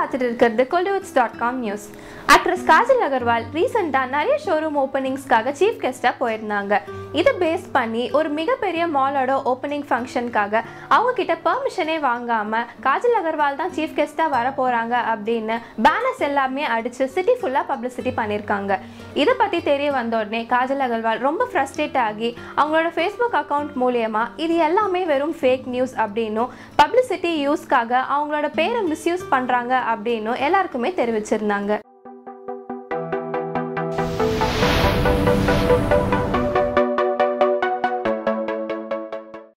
பார்த்துட்டு இருக்கிறது Kollywoods dot com news actress Kajal Agarwal ரீசெண்டாக நிறைய ஷோரூம் ஓப்பனிங்ஸ்க்காக சீஃப் கெஸ்ட்டாக போயிருந்தாங்க இதை பேஸ் பண்ணி ஒரு மிகப்பெரிய மாலோட ஓப்பனிங் ஃபங்க்ஷனுக்காக அவங்க கிட்ட பெர்மிஷனே வாங்காம காஜல் அகர்வால் தான் சீஃப் கெஸ்ட்டாக வர போகிறாங்க அப்படின்னு பேனர்ஸ் எல்லாமே அடித்து சிட்டி ஃபுல்லாக பப்ளிசிட்டி பண்ணியிருக்காங்க இதை பற்றி தெரிய வந்த உடனே காஜல் அகர்வால் ரொம்ப ஃப்ரஸ்ட்ரேட் ஆகி அவங்களோட ஃபேஸ்புக் அக்கவுண்ட் மூலியமா இது எல்லாமே வெறும் ஃபேக் நியூஸ் அப்படின்னும் பப்ளிசிட்டி யூஸ்க்காக அவங்களோட பேரை மிஸ்யூஸ் பண்ணுறாங்க அப்படின்னும் எல்லாருக்குமே தெரிவிச்சிருந்தாங்க